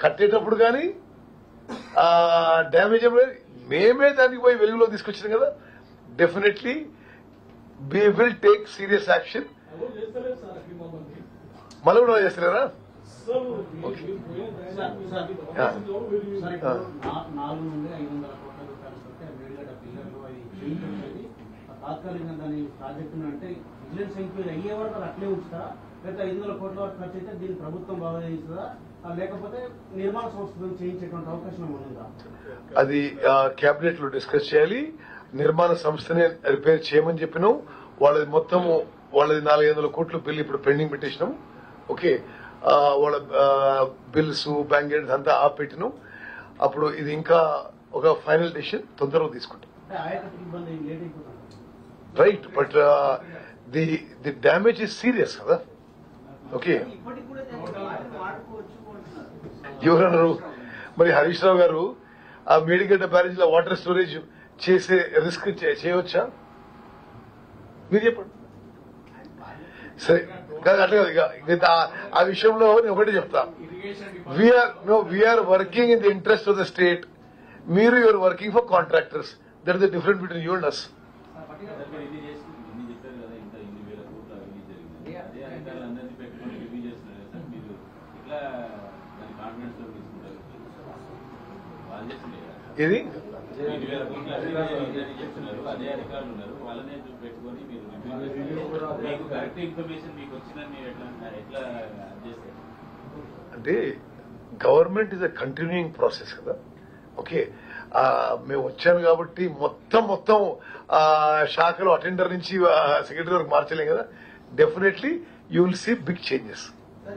కట్టేటప్పుడు కానీ డ్యామేజ్ మేమే దానికి పోయి వెలుగులో తీసుకొచ్చాం కదా definitely we will take serious action ఎవరు చేస్తలేరు సార్ అగ్ని మమ్మల్ని మళ్ళీ కూడా చేస్తున్నారా అసలు మీరు పోయిన దయచేసి సార్, మీరు సార్. ఆఫీసులో ఎవరు వీళ్ళు సార్, ఆ. ఇప్పుడు నా- నాలుగు నుండి ఐదు వందల కోట్ల రూపాయలు వస్తే మేడిగడ్డ పిల్లలు అవి చేయించేది తాత్కాలికంగా దాని ప్రాజెక్టును అంటే విజిలెన్స్ ఎంక్వైరీ అయ్యే వరకు అది అట్లే ఉంచుతారా లేకపోతే ఐదు వందల కోట్ల వరకు ఖర్చు అయితే దీన్ని ప్రభుత్వం బాగా చేస్తుందా ఆ, లేకపోతే నిర్మాణ సంస్థతో చేయించేటువంటి అవకాశం ఏమైనా ఉందా అది కేబినెట్ లో డిస్కస్ చేయాలి నిర్మాణ సంస్థని రిపేర్ చేయమని చెప్పినాం వాళ్ళది మొత్తము వాళ్ళది నాలుగు వందల కోట్ల బిల్ ఇప్పుడు పెండింగ్ పెట్టేసినాం ఓకే ఆ, వాళ్ళ బిల్స్ బ్యాంక్ అంతా ఆపెట్టినాం అప్పుడు ఇది ఇంకా ఒక ఫైనల్ డెసిషన్ తొందరగా తీసుకుంటాం అంటే ఆయకట్టు ఇబ్బంది ఏం లేట్ అయిపోతుంది right but the the damage is serious కదా ఓకే ఇప్పటికి కూడా దాన్ని వాడుకోవచ్చు అంటున్నారు ఎవరన్నారు మరి హరీష్ రావు గారు ఆ మేడిగడ్డ బ్యారేజ్ లో వాటర్ స్టోరేజ్ చేసే రిస్క్ చే- చేయవచ్చా మీరు చెప్పండి సరే కాదు అట్లా కాదు. ఇక- ఇక ఆ- ఆ విషయంలో నేను ఒకటి చెప్తా we're no we're working in the interest of the state మీరు you're working for contractors that the difference between you and us దగ్గర ఇది చేసి ఇన్ని చెప్పారు కదా ఇంత ఇన్ని వేల కోట్ల అవినీతి జరిగింది అదే అధికారులందరినీ పెట్టుకొని రివ్యూ చేస్తున్నారు కదా సార్ మీరు ఇట్లా దాని కాన్ఫిడెన్స్ లో తీసుకుంటారు వాళ్ళు చేసిందే కదా ఇది ఇన్ని వేల కోట్ల అవినీతి జరిగిందని చెప్తున్నారు అదే అధికారులు ఉన్నారు వాళ్ళనే చూసి పెట్టుకొని మీరు రివ్యూ చేస్తారు మీకు కరెక్ట్ ఇన్ఫర్మేషన్ మీకు వచ్చిందని మీరు ఎట్లా ఎట్లా చేస్తారు అంటే government is a continuing process కదా ఓకే ఆ, మేము వచ్చాను కాబట్టి మొత్తం మొత్తం ఆ, శాఖలో అటెండర్ నుంచి సెక్రటరీ వరకు మార్చలేం కదా definitely you will see big changes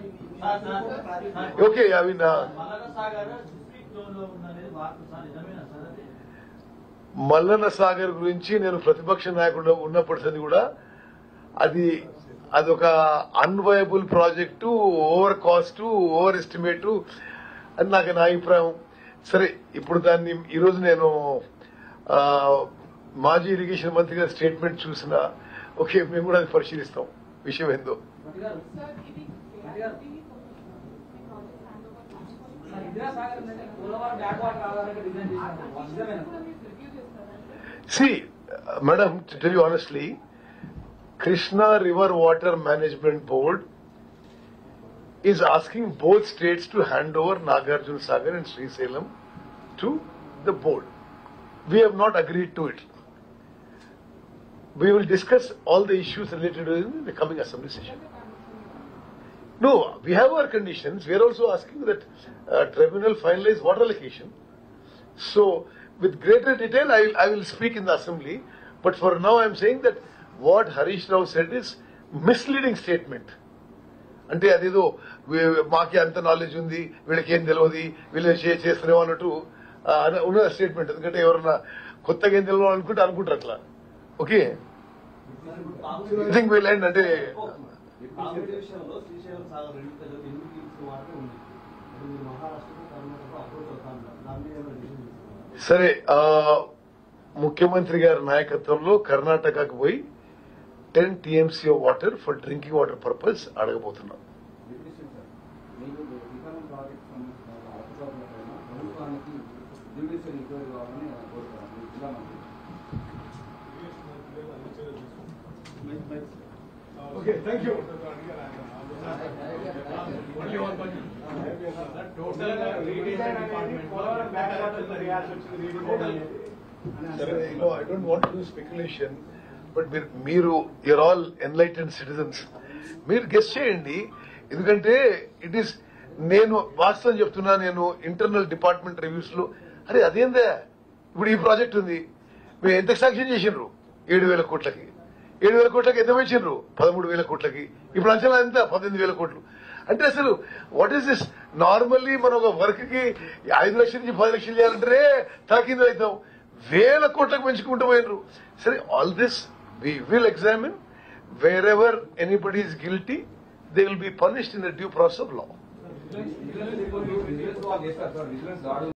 okay అవి నా మల్లన్న సాగర్ డిస్ట్రిక్ట్ జోన్ లో ఉందనేది వార్త సార్ నిజమేనా సార్ అది మల్లన్న సాగర్ గురించి నేను ప్రతిపక్ష నాయకుడు ఉన్నప్పటి సంది కూడా అది అదొక unviable project over cost over estimate అని నాకు నా అభిప్రాయం సరే ఇప్పుడు దాన్ని ఈరోజు నేను ఆ, మాజీ ఇరిగేషన్ మంత్రి గారి స్టేట్మెంట్ చూసిన ఓకే మేము కూడా అది పరిశీలిస్తాం విషయం ఏందో సార్ ఇది KRT project hand over Indirasagar అనేది పోలవరం బ్యాక్ వాటర్ ఆధారంగా డిజైన్ చేశారు నిజమేనా కూడా మీరు రివ్యూ చేస్తారా See, uh, madam, to tell you honestly, Krishna River Water Management Board is asking both states to hand over Nagarjuna Sagar and Sri Salem to the board. We have not agreed to it. We will discuss all the issues related to it in the coming assembly session. No, we have our conditions. We are also asking that uh, tribunal finalize water allocation. So, with greater detail, I, I will speak in the assembly. But for now, I am saying that what Harish Rao said is misleading statement. అంటే అదేదో we- మాకే అంత knowledge ఉంది వీళ్ళకి ఏం తెలియదు వీళ్ళు చే- చేస్తున్నాం అన్నట్టు ఆ, అన- ఉన్న స్టేట్మెంట్ ఎందుకంటే ఎవరన్నా కొత్తగా ఏం తెలియదు అనుకుంటే అనుకుంటారు అట్లా okay I think we'll end అంటే కాంగ్రెస్ విషయంలో శ్రీశైలం సాగర్ రెండు ప్రజలు ఎనిమిది టీమ్స్ వాటర్ ఉంది ఇప్పుడు మీరు మహారాష్ట్రకు కర్ణాటక అప్రోచ్ అవుతా ఉంటారు దాని మీద ఏమైనా డిసిషన్ తీసుకున్నారా? సరే ఆ, ముఖ్యమంత్రి గారి నాయకత్వంలో కర్ణాటకకు పోయి ten TMC water for drinking water purpose అడగబోతున్నాం డిప్యూషన్ సార్ మీరు విధానం ప్రాజెక్ట్ సంబంధించిన అవసరాలపైన ప్రభుత్వానికి జ్యుడిషియల్ ఎంక్వైరీ కావాలని కోరుతాను మీరు జిల్లా మంత్రి okay thank you only one total గా irrigation department Polavaram back water చేయాల్సి వచ్చింది రీడిజైన్ అనేది సరే I don't want to speculation but మీరు మీరు యూర్ ఆల్ ఎన్లైటెడ్ సిటిజన్స్ మీరు గెస్ట్ చేయండి ఎందుకంటే ఇట్ ఈస్ నేను వాస్తవం చెప్తున్నా నేను ఇంటర్నల్ డిపార్ట్మెంట్ రివ్యూస్ లో అరే అదేందా ఇప్పుడు ఈ ప్రాజెక్ట్ ఉంది మీరు ఎంత సాంక్షన్ చేసిండ్రు ఏడు వేల కోట్లకి ఏడు వేల కోట్లకి ఎంత పెంచిండ్రు పదమూడు వేల కోట్లకి ఇప్పుడు అంచనా ఎంత పద్దెనిమిది వేల కోట్లు అంటే అసలు వాట్ ఈస్ దిస్ నార్మల్లీ మనం ఒక వర్క్ కి ఐదు లక్షల నుంచి పది లక్షలు చేయాలంటే తాకింది అవుతాం వేల కోట్లకు పెంచుకుంటూ పోయినరు సరే all this we will examine wherever anybody is guilty they will be punished in the due process of law vigilance vigilance వాళ్ళు చేస్తారు సార్ విజిలెన్స్ దాడులు